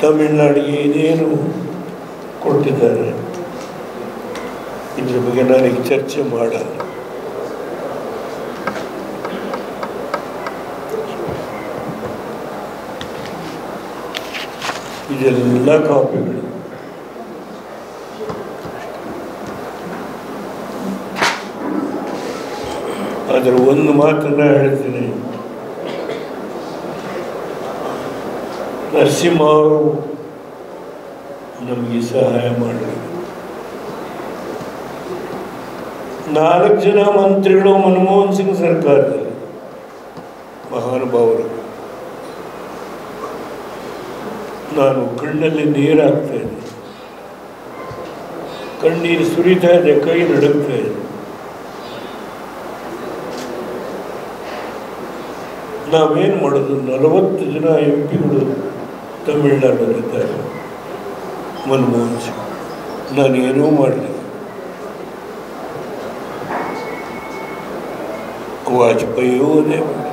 ತಮಿಳುನಾಡಿಗೆ ಇದೇನು ಕೊಟ್ಟಿದ್ದಾರೆ ಇದ್ರ ಬಗ್ಗೆ ನಾನೀಗ ಚರ್ಚೆ ಮಾಡಲ್ಲ ಇದೆಲ್ಲ ಕಾಪಿಗಳು ಆದರೆ ಒಂದು ಮಾತನ್ನ ಹೇಳ್ತೀನಿ ನರಸಿಂಹ ಅವರು ನಮಗೆ ಸಹಾಯ ಮಾಡಬೇಕು ನಾಲ್ಕು ಜನ ಮಂತ್ರಿಗಳು ಮನಮೋಹನ್ ಸಿಂಗ್ ಸರ್ಕಾರದಲ್ಲಿ ಮಹಾನುಭಾವರು ನಾನು ಕಣ್ಣಲ್ಲಿ ನೀರು ಹಾಕ್ತಾ ಇದ್ದೆ ಕಣ್ಣೀರು ಸುರಿತಾ ಇದೆ ಕೈ ನಡುಗ್ತಾ ಇದೆ ನಾವೇನು ಮಾಡೋದು ನಲವತ್ತು ಜನ ಎಂ ಪಿಗಳು ತಮಿಳುನಾಡಲ್ಲಿದ್ದಾರೆ ಮನಮೋಹನ್ ಸಿಂಗ್ ನಾನು ಏನೂ ಮಾಡಲಿಲ್ಲ ವಾಜಪೇಯಿಯೂ ಅದೇ ಮಾಡಿ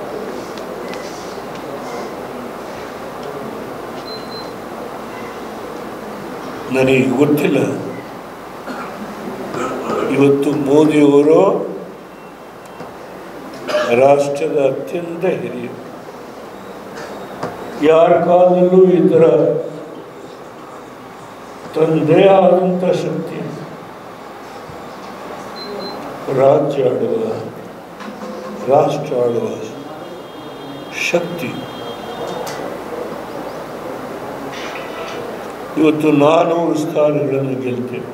ನನಗೆ ಗೊತ್ತಿಲ್ಲ ಇವತ್ತು ಮೋದಿಯವರು ರಾಷ್ಟ್ರದ ಅತ್ಯಂತ ಹಿರಿಯ ಯಾರ ಕಾಲದಲ್ಲೂ ಈ ಥರ ತಂದೆ ಆದಂಥ ಶಕ್ತಿ ರಾಜ್ಯ ಆಡುವ ರಾಷ್ಟ್ರ ಆಳುವ ಶಕ್ತಿ ಇವತ್ತು ನಾನೂರು ಸ್ಥಾನಗಳನ್ನು ಗೆಲ್ತೇವೆ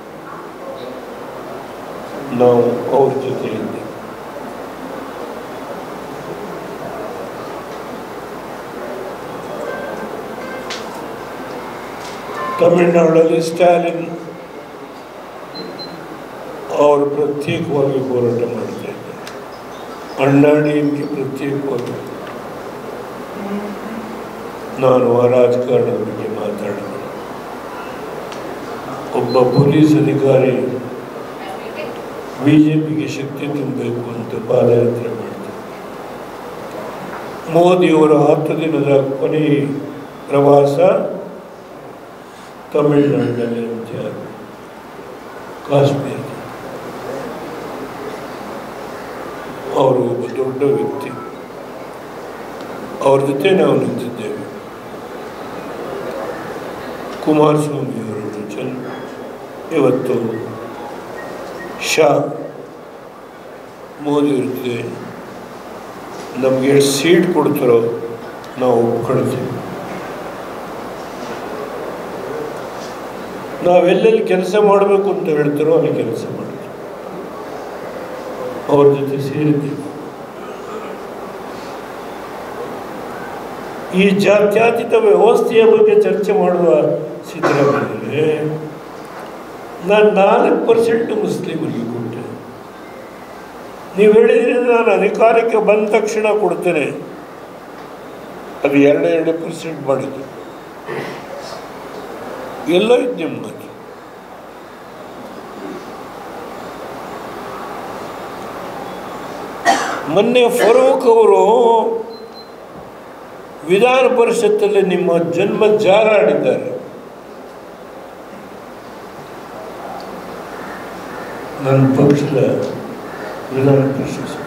ನಾವು ಅವ್ರ ಜೊತೆಯಲ್ಲಿ ತಮಿಳುನಾಡಲ್ಲಿ ಸ್ಟಾಲಿನ್ ಅವರು ಪ್ರತ್ಯೇಕವಾಗಿ ಹೋರಾಟ ಮಾಡ್ತಾ ಇದ್ದಾರೆ ಅಣ್ಣಾ ಡಿ ಎಂ ಕೆ ಪ್ರತ್ಯೇಕವಾಗಿ ನಾನು ಆ ರಾಜಕಾರಣದ ಬಗ್ಗೆ ಮಾತಾಡಿದೆ ಒಬ್ಬ ಪೊಲೀಸ್ ಅಧಿಕಾರಿ ಬಿ ಜೆ ಪಿಗೆ ಶಕ್ತಿ ತುಂಬಬೇಕು ಅಂತ ಪಾದಯಾತ್ರೆ ಮಾಡ್ತಾರೆ ಮೋದಿಯವರ ಹತ್ತು ದಿನದ ಕೊನೆ ಪ್ರವಾಸ ತಮಿಳುನಾಡಿನಲ್ಲಿ ಅಂತ್ಯ ಆಗಿದೆ. ಕಾಶ್ಮೀರ ಅವರು ಒಬ್ಬ ದೊಡ್ಡ ವ್ಯಕ್ತಿ ಅವ್ರ ಜೊತೆ ನಾವು ನಿಂತಿದ್ದೇವೆ ಕುಮಾರಸ್ವಾಮಿ ಅವರು ಚೆನ್ನ ಇವತ್ತು ಶಾ ಮೋದಿ ಜೊತೆ ನಮಗೆ ಎಷ್ಟು ಸೀಟ್ ಕೊಡ್ತಾರೋ ನಾವು ಒಪ್ಕೊಳ್ತೀವಿ ನಾವೆಲ್ಲೆಲ್ಲಿ ಕೆಲಸ ಮಾಡಬೇಕು ಅಂತ ಹೇಳ್ತಾರೋ ಅಲ್ಲಿ ಕೆಲಸ ಮಾಡ್ತೀವಿ ಅವ್ರ ಜೊತೆ ಸೇರಿದ್ದೀವಿ ಈ ಜಾತ್ಯತೀತ ವ್ಯವಸ್ಥೆಯ ಬಗ್ಗೆ ಚರ್ಚೆ ಮಾಡುವ ಸಿದ್ದರಾಮಯ್ಯರೇ ನಾನು ನಾಲ್ಕು ಪರ್ಸೆಂಟ್ ಮುಸ್ಲಿಮರಿಗೆ ಕೊಟ್ಟೆ ನೀವು ಹೇಳಿದ್ರೆ ನಾನು ಅಧಿಕಾರಕ್ಕೆ ಬಂದ ತಕ್ಷಣ ಕೊಡ್ತೇನೆ ಅದು ಎರಡು ಎರಡು ಪರ್ಸೆಂಟ್ ಮಾಡಿದ್ದು ಎಲ್ಲೋ ಇದ್ದು ನಿಮ್ಮ ಮಾತು ಮೊನ್ನೆ ಫರೂಕ್ ಅವರು ವಿಧಾನ ಪರಿಷತ್ತಲ್ಲಿ ನಿಮ್ಮ ಜನ್ಮ ಜಾರಾಡಿದ್ದಾರೆ ನನ್ನ ಪಕ್ಷದ ವಿಧಾನ ಪರಿಷತ್ ಸಭೆ.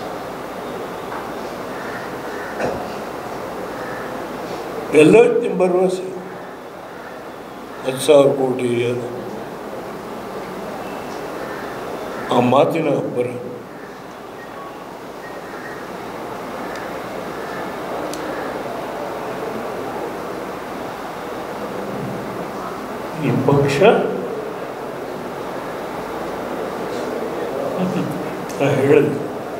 ಎಲ್ಲೋ ಇತ್ತು ನಿಮ್ಮ ಭರವಸೆ ಹತ್ತು ಸಾವಿರ ಕೋಟಿ ಅದು. ಆ ಮಾತಿನ ಅಬ್ಬರ ಈ ಪಕ್ಷ ನಾ ಹೇಳಿದೆ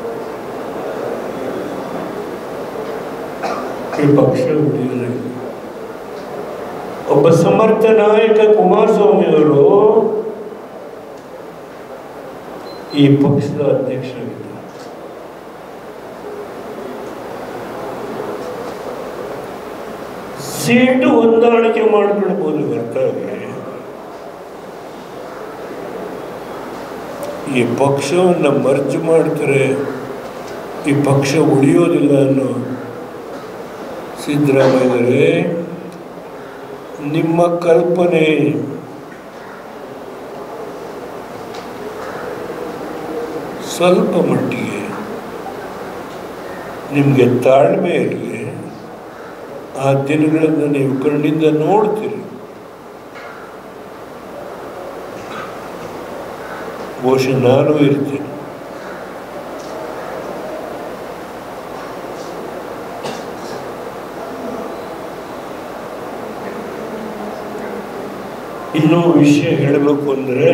ಈ ಪಕ್ಷ ಉಳಿಯುವುದಿಲ್ಲ ಒಬ್ಬ ಸಮರ್ಥ ನಾಯಕ ಕುಮಾರಸ್ವಾಮಿಯವರು ಈ ಪಕ್ಷದ ಅಧ್ಯಕ್ಷರಾಗಿದ್ದರು ಸೀಟು ಹೊಂದಾಣಿಕೆ ಮಾಡ್ಕೊಳ್ಬೋದು ಹೊರತಾಗಿ ಈ ಪಕ್ಷವನ್ನು ಮರ್ಜ್ ಮಾಡ್ತಾರೆ ಈ ಪಕ್ಷ ಉಳಿಯೋದಿಲ್ಲ ಅನ್ನೋ ಸಿದ್ದರಾಮಯ್ಯರೇ ನಿಮ್ಮ ಕಲ್ಪನೆ ಸ್ವಲ್ಪ ಮಟ್ಟಿಗೆ ನಿಮಗೆ ತಾಳ್ಮೆ ಇರಲಿ ಆ ದಿನಗಳನ್ನು ನೀವು ಕಣ್ಣಿಂದ ನೋಡ್ತೀರಿ ಬಹುಶಃ ನಾನು ಇರ್ತೀನಿ ಇನ್ನೂ ವಿಷಯ ಹೇಳಬೇಕು ಅಂದರೆ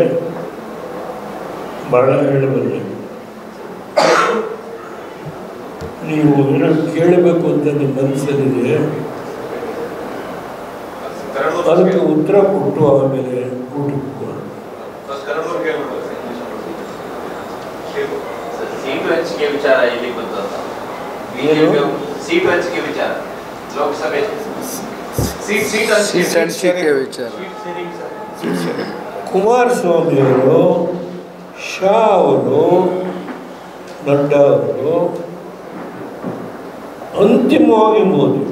ಬಹಳ ಹೇಳಬಲ್ಲೆ ನೀವು ಏನೋ ಕೇಳಬೇಕು ಅಂತ ನಿಮ್ಮ ಮನಸ್ಸಲ್ಲಿದೆ ಅದಕ್ಕೆ ಉತ್ತರ ಕೊಟ್ಟು ಆಮೇಲೆ ಊಟಕ್ಕೆ ಹೋಗೋಣ. ಸೀಟು ಹಂಚಿಕೆ ವಿಚಾರ ಇಲ್ಲಿ ಬಂತಂತ ಏನು? ಬಿಜೆಪಿ ಸೀಟು ಹಂಚಿಕೆ ವಿಚಾರ ಲೋಕಸಭೆ ಸೀಟ್ ಸೀಟ್ ಸೀಟ್ ಹಂಚಿಕೆ ವಿಚಾರ ಕುಮಾರಸ್ವಾಮಿಯವರು ಶಾ ಅವರು ನಡ್ಡಾ ಅವರು ಅಂತಿಮವಾಗಿ ಮೋದಿ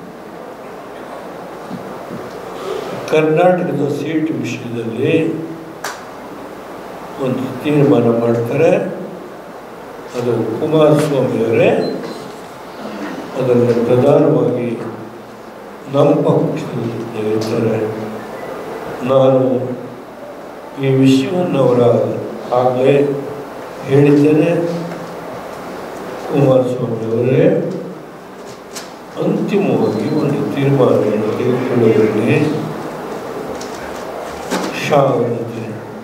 ಕರ್ನಾಟಕದ ಸೀಟ್ ವಿಷಯದಲ್ಲಿ ಒಂದು ತೀರ್ಮಾನ ಮಾಡ್ತಾರೆ ಅದು ಕುಮಾರಸ್ವಾಮಿಯವರೇ ಅದನ್ನು ಪ್ರಧಾನವಾಗಿ ನಮ್ಮ ಪಕ್ಷದ ಜೊತೆ ಇರ್ತಾರೆ ನಾನು ಈ ವಿಷಯವನ್ನು ಅವರ ಆಗಲೇ ಹೇಳಿದ್ದೇನೆ ಕುಮಾರಸ್ವಾಮಿ ಅವರೇ ಅಂತಿಮವಾಗಿ ಒಂದು ತೀರ್ಮಾನವನ್ನು ತೆಗೆದುಕೊಳ್ಳುವಲ್ಲಿ ಶಾ ಅವರೊಂದಿಗೆ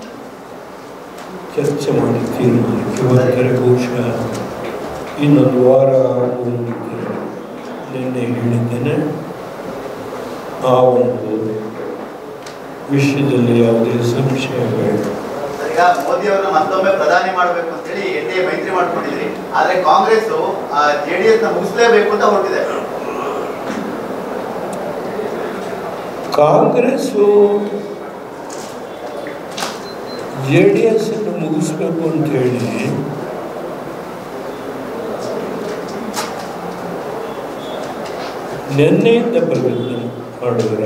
ಚರ್ಚೆ ಮಾಡಿ ತೀರ್ಮಾನಕ್ಕೆ ಬರ್ತಾರೆ ಬಹುಶಃ ಇನ್ನೊಂದು ವಾರ ಆಗುವಂತೆ ನಿನ್ನೆ ಹೇಳಿದ್ದೇನೆ ಆ ಒಂದು ವಿಷಯದಲ್ಲಿ ಯಾವುದೇ ಸಂಶಯ ಬೇಡ ಈಗ ಮೋದಿ ಅವರನ್ನ ಮತ್ತೊಮ್ಮೆ ಪ್ರಧಾನಿ ಮಾಡಬೇಕು ಅಂತ ಹೇಳಿ ಎನ್ ಡಿ ಎ ಮೈತ್ರಿ ಮಾಡ್ಕೊಂಡಿದ್ರಿ ಆದ್ರೆ ಕಾಂಗ್ರೆಸ್ ಜೆಡಿಎಸ್ ನ ಮುಗಿಸ್ಲೇಬೇಕು ಅಂತ ಹೊರಟಿದೆ ಕಾಂಗ್ರೆಸ್ಸು ಜೆ ಡಿ ಎಸ್ ಅನ್ನು ಮುಗಿಸ್ಬೇಕು ಅಂತ ಹೇಳಿ ನಿನ್ನೆಯಿಂದ ಪ್ರಯತ್ನ ಮಾಡಿದ್ರ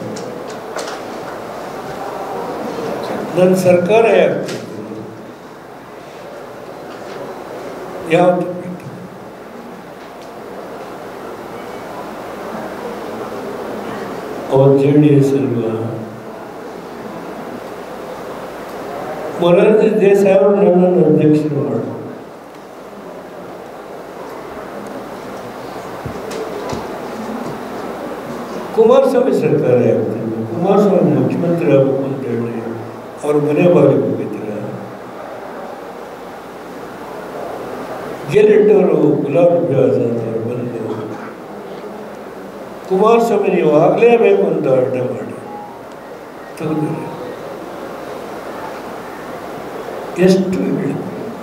ನನ್ನ ಸರ್ಕಾರ ಯಾಕೆ ಯಾವುದು ಬಿಟ್ಟು ಅವ್ರು ಜೆ ಡಿ ಎಸ್ ಅಲ್ವಾ ಮೊರಾರ್ಜಿ ದೇಸಾಯಿ ಅವರು ನನ್ನನ್ನು ಅಧ್ಯಕ್ಷರು ಮಾಡು ಕುಮಾರಸ್ವಾಮಿ ಸರ್ಕಾರ ಆಗ್ತದೆ ಕುಮಾರಸ್ವಾಮಿ ಮುಖ್ಯಮಂತ್ರಿ ಆಗಬೇಕು ಅಂತ ಹೇಳಿ ಅವ್ರ ಮನೆ ಬಾಗಿಲು ಹೋಗಿದ್ದೀರ ಗೆಲ್ಲಿಟ್ಟವರು ಗುಲಾಬ್ ನಬಿ ಆಜಾದ್ ಅವರು ಬಂದು ಕುಮಾರಸ್ವಾಮಿ ನೀವು ಆಗಲೇಬೇಕು ಅಂತ ಅಡ್ಡ ಮಾಡಿ ತೆಗೆದಿರಿ ಎಷ್ಟು ಹೇಳಿದ್ರು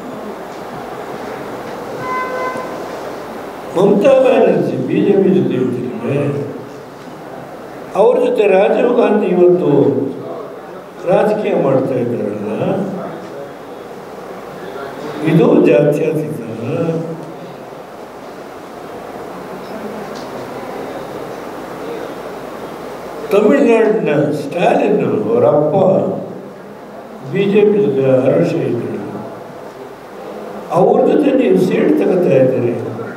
Mamata Banerjee B J P ಜೊತೆ ಇರ್ತಿದ್ರೆ ಅವ್ರ ಜೊತೆ ರಾಜೀವ್ ಗಾಂಧಿ ಇವತ್ತು ರಾಜಕೀಯ ಮಾಡ್ತಾ ಇದ್ದಾರಲ್ಲ ಇದು ಜಾತ್ಯತೀತ ತಮಿಳುನಾಡಿನ ಸ್ಟಾಲಿನ್ ಅವರಪ್ಪ ಬಿ ಜೆ ಪಿ ಜೊತೆ ಹರ್ಷ ಇದ್ರು ಅವ್ರ ಜೊತೆ ನೀವು ಸೀಟ್ ತಗೋತಾ ಇದ್ದೀರಿ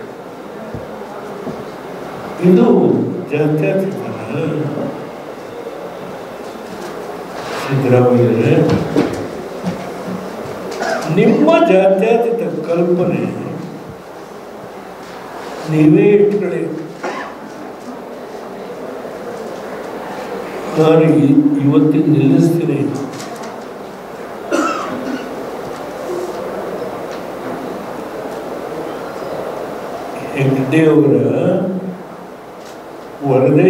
ಇದು ಜಾತ್ಯತೀತ ಸಿದ್ದರಾಮಯ್ಯರೇ ನಿಮ್ಮ ಜಾತ್ಯತೀತ ಕಲ್ಪನೆ ನೀವೇ ಇಟ್ಕೊಳ್ಳಿ ನಾನು ಇ- ಇವತ್ತಿಗೆ ನಿಲ್ಲಿಸ್ತೀನಿ ಹೆಗ್ಡೆಯವರ ವರದಿ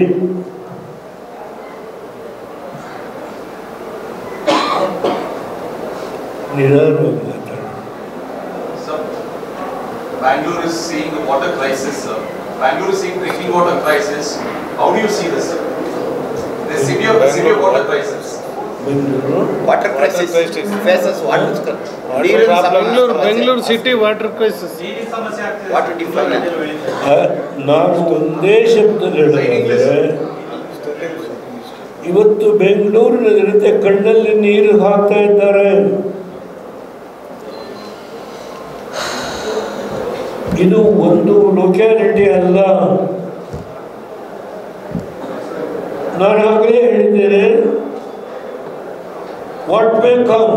ನಿಧಾನವಾಗಿ ಮಾತಾಡಿ Sir, Bangalore is seeing a water crisis, sir. Bangalore is seeing drinking water crisis. How do you see this, sir? There's severe, severe water crisis. Bengaluru water crisis crisis. Faces water Bengaluru Bengaluru city water crisis water development ಆ, ನಾನು ಒಂದೇ ಶಬ್ದದಲ್ಲಿ ಹೇಳೋದಾದ್ರೆ ಇವತ್ತು ಬೆಂಗಳೂರಿನ ಜನತೆ ಕಣ್ಣಲ್ಲಿ ನೀರು ಹಾಕ್ತಾ ಇದ್ದಾರೆ ಇದು ಒಂದು ಲೊಕ್ಯಾಲಿಟಿ ಅಲ್ಲ ನಾನು ಆಗಲೇ ಹೇಳಿದ್ದೇನೆ ವಾಟ್ ಮೇ ಕಮ್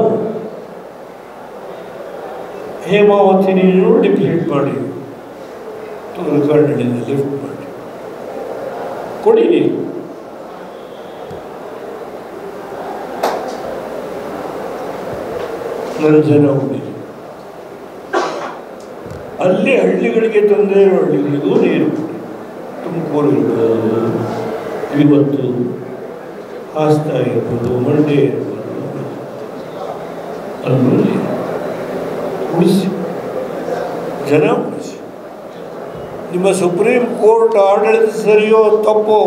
ಹೇಮಾವತಿ ನೀರು ಡಿಪ್ಲೀಟ್ ಮಾಡಿ ತುಮಕೂರಿನಿಂದ ಲಿಫ್ಟ್ ಮಾಡಿ ಕೊಡಿ ನೀವು ನನ್ನ ಜನ ಉಳಿ ಅಲ್ಲಿ ಹಳ್ಳಿಗಳಿಗೆ ತೊಂದರೆ ಇರೋ ಹಳ್ಳಿಗಳಿಗೂ ನೀರು ಕೊಡಿ ತುಮಕೂರು ಇರ್ಬೋದು ಇವತ್ತು ಹಾಸನ ಇರ್ಬೋದು ಮಂಡ್ಯ ಇರ್ಬೋದು ಅಲ್ಲೂ ನೀರು ಉಳಿಸಿ ಜನ ಉಳಿಸಿ ನಿಮ್ಮ ಸುಪ್ರೀಂ ಕೋರ್ಟ್ ಆಡಳಿತ ಸರಿಯೋ ತಪ್ಪೋ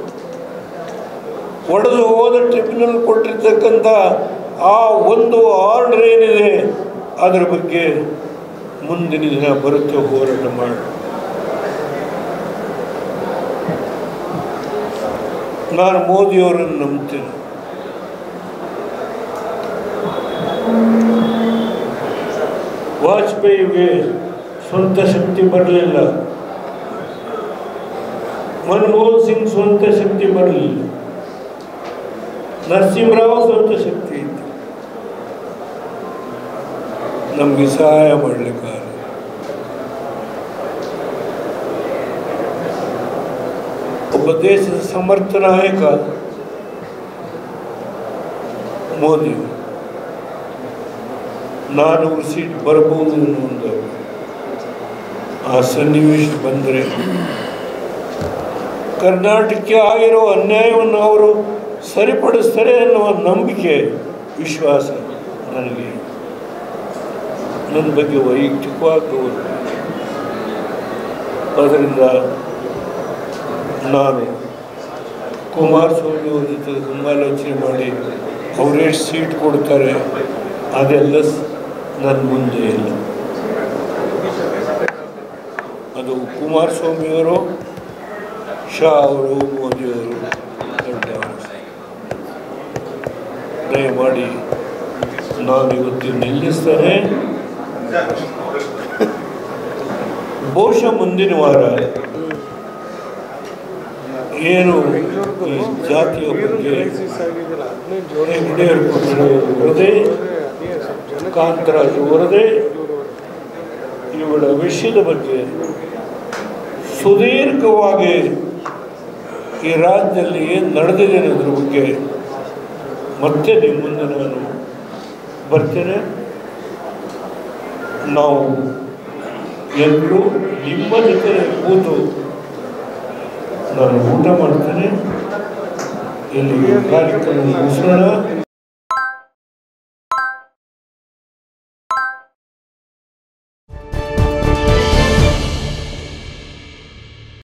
ಒಡೆದು ಹೋದ ಟ್ರಿಬ್ಯುನಲ್ ಕೊಟ್ಟಿರ್ತಕ್ಕಂಥ ಆ ಒಂದು ಆರ್ಡರ್ ಏನಿದೆ ಅದರ ಬಗ್ಗೆ ಮುಂದಿನ ದಿನ ಬರುತ್ತೆ ಹೋರಾಟ ಮಾಡಿ ನಾನು ಮೋದಿಯವರನ್ನು ನಂಬ್ತೇನೆ ವಾಜಪೇಯಿಗೆ ಸ್ವಂತ ಶಕ್ತಿ ಬರಲಿಲ್ಲ ಮನಮೋಹನ್ ಸಿಂಗ್ ಸ್ವಂತ ಶಕ್ತಿ ಬರಲಿಲ್ಲ ನರಸಿಂಹರಾವ್ ಸ್ವಂತ ಶಕ್ತಿ ಇತ್ತು ನಮಗೆ ಸಹಾಯ ಮಾಡಲಿಕ್ಕಾಗ ಒಬ್ಬ ದೇಶದ ಸಮರ್ಥ ನಾಯಕ ಮೋದಿ ನಾನೂರು ಸೀಟ್ ಬರಬಹುದು ಅನ್ನೋ ಒಂದು ಆ ಸನ್ನಿವೇಶ ಬಂದರೆ ಕರ್ನಾಟಕಕ್ಕೆ ಆಗಿರೋ ಅನ್ಯಾಯವನ್ನು ಅವರು ಸರಿಪಡಿಸ್ತಾರೆ ಅನ್ನುವ ನಂಬಿಕೆ ವಿಶ್ವಾಸ ನನಗೆ ನನ್ನ ಬಗ್ಗೆ ವೈಯಕ್ತಿಕವಾಗಿ ಗೌರವ. ಅದರಿಂದ ನಾನು ಕುಮಾರಸ್ವಾಮಿ ಅವ್ರ ಜೊತೆ ಸಮಾಲೋಚನೆ ಮಾಡಿ ಅವರೆಷ್ಟು ಸೀಟ್ ಕೊಡ್ತಾರೆ ಅದೆಲ್ಲ ಸ್- ನನ್ನ ಮುಂದೆ ಇಲ್ಲ ಅದು ಕುಮಾರಸ್ವಾಮಿಯವರು ಶಾ ಅವರು ಮೋದಿಯವರು ದೊಡ್ಡ ದಯಮಾಡಿ ನಾನು ಇವತ್ತು ನಿಲ್ಲಿಸ್ತೇನೆ ಬಹುಶಃ ಮುಂದಿನ ವಾರ ಏನು ಈ ಜಾತಿಯ ಬಗ್ಗೆ ಹೆಗ್ಡೆಯವ್ರ ಕೊಟ್ಟರು ವರದೆ ಕಾಂತರಾಜು ವರದೆ ಇವುಗಳ ವಿಷಯದ ಬಗ್ಗೆ ಸುದೀರ್ಘವಾಗಿ ಈ ರಾಜ್ಯದಲ್ಲಿ ಏನು ನಡೆದಿದೆ ಅನ್ನೋದ್ರ ಬಗ್ಗೆ ಮತ್ತೆ ನಿಮ್ಮ ಮುಂದೆ ನಾನು ಬರ್ತೇನೆ ನಾವು ಎಲ್ಲರೂ ನಿಮ್ಮ ಜೊತೆ ಕೂತು ನಾನು ಊಟ ಮಾಡ್ತೇನೆ ಇಲ್ಲಿ ಕಾರ್ಯಕ್ರಮ ಮುಗಿಸೋಣ